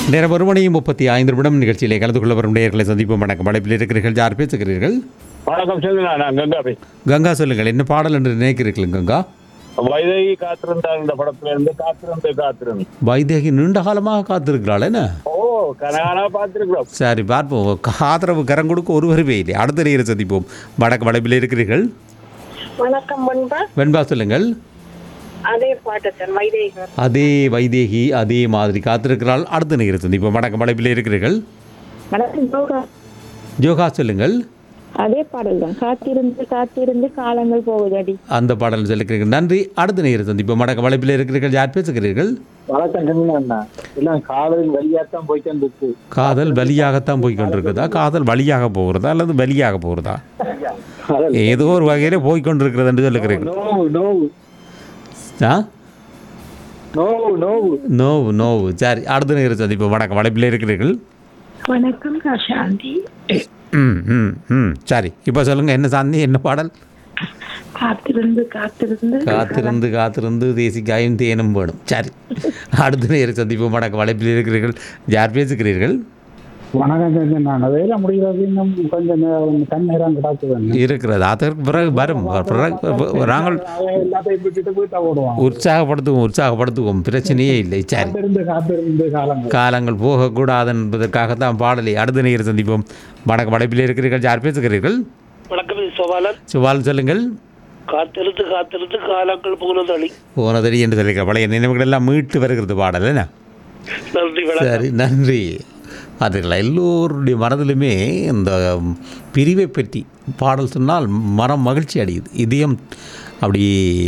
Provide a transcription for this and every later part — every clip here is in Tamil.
நேரம் ஒரு மணி முப்பத்தி ஐந்து நிமிடம் நிகழ்ச்சியிலே கலந்து கொள்ள வரும் நேர்களை சந்திப்போம் வணக்கம் அழைப்பில் இருக்கிறீர்கள் யார் பேசுகிறீர்கள் வணக்கம் சொல்லுங்க நான் கங்கா பேசுறேன் கங்கா சொல்லுங்கள் என்ன பாடல் என்று நினைக்கிறீர்கள் கங்கா வைதகி காத்திருந்தார் இந்த படத்துல இருந்து காத்திருந்து காத்திருந்து வைதேகி நீண்ட காலமாக காத்திருக்கிறாள் என்ன ஓ கனகானா பார்த்திருக்கிறோம் சரி பார்ப்போம் ஆதரவு கரம் கொடுக்க ஒருவருமே இல்லை அடுத்த நேரம் சந்திப்போம் வடக்கு வளைப்பில் இருக்கிறீர்கள் வணக்கம் பண்பா வெண்பா சொல்லுங்கள் அதே பாட்டுத்தன் வைதேகர் அதே வைதேகி அதே மாதிரி காத்திருக்கிறாள் அடுத்த நேரம் சந்திப்போம் வடக்கு வளைப்பில் இருக்கிறீர்கள் வணக்கம் யோகா ஜோகா சொல்லுங்கள் அதே பாடல் தான் காத்திருந்து காத்திருந்து காலங்கள் போகுதடி அந்த பாடல் சொல்லுகிறீர்கள் நன்றி அடுத்த நேரம் சந்திப்போம் வடக்கு வளைப்பில் இருக்கிறீர்கள் யார் பேசுகிறீர்கள் வணக்கம் சொல்லுங்க அண்ணா எல்லாம் காலையில் வழியாத்தான் போயிட்டு இருக்கு காதல் வழியாகத்தான் போய் கொண்டிருக்குதா காதல் வழியாக போகிறதா அல்லது வழியாக போகிறதா ஏதோ ஒரு வகையில் போய் கொண்டிருக்கிறது என்று சொல்லுகிறீர்கள் நோவு நோவு ஆ நோவு நோவு நோவு நோவு சரி அடுத்த நேரம் சந்திப்போம் வணக்கம் வளைப்பில் இருக்கிறீர்கள் வணக்கம் சாந்தி ம் ம் ம் சரி இப்போ சொல்லுங்கள் என்ன சாந்தி என்ன பாடல் காத்திருந்து காத்திருந்து காத்திருந்து காத்திருந்து தேசிக்காயும் தேனும் வேணும் சரி அடுத்த நேரம் சந்திப்போம் வணக்கம் வளைப்பில் இருக்கிறீர்கள் யார் பேசுகிறீர்கள் வணக்கம் சஞ்சய் நான் வேலை முடிகிறது இன்னும் கொஞ்சம் நேரம் தன் நேரம் கிடாக்குவேன் இருக்கிறது அதற்கு பிறகு வரும் பிறகு நாங்கள் எல்லாத்தையும் விட்டுட்டு வீட்டை ஓடுவான் உற்சாகப்படுத்துவோம் உற்சாகப்படுத்துவோம் பிரச்சனையே இல்லை சரி காத்திருந்து காத்திருந்து காலங்கள் காலங்கள் போகக்கூடாது என்பதற்காகத்தான் பாடலை அடுத்த நேரம் சந்திப்போம் வடக்கு வளைப்பில் இருக்கிறீர்கள் யார் பேசுகிறீர்கள் வணக்கம் இது சவாலன் சுவால் சொல்லுங்கள் காத்திருந்து காத்திருந்து காலங்கள் போனதளி போனதடி என்று சொல்லியிருக்க பழைய நினைவுகள் எல்லாம் மீட்டு வருகிறது பாடல் என்ன நன்றி வணக்கம் சரி நன்றி அதுகள் எல்லோருடைய மனதிலுமே இந்த பிரிவை பற்றி பாடல் சொன்னால் மனம் மகிழ்ச்சி அடையுது இதயம் அப்படி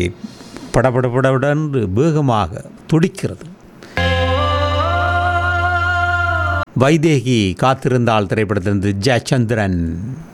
படபடபடன்னு வேகமாக துடிக்கிறது வைதேகி காத்திருந்தாள் திரைப்படத்திலிருந்து ஜெயச்சந்திரன்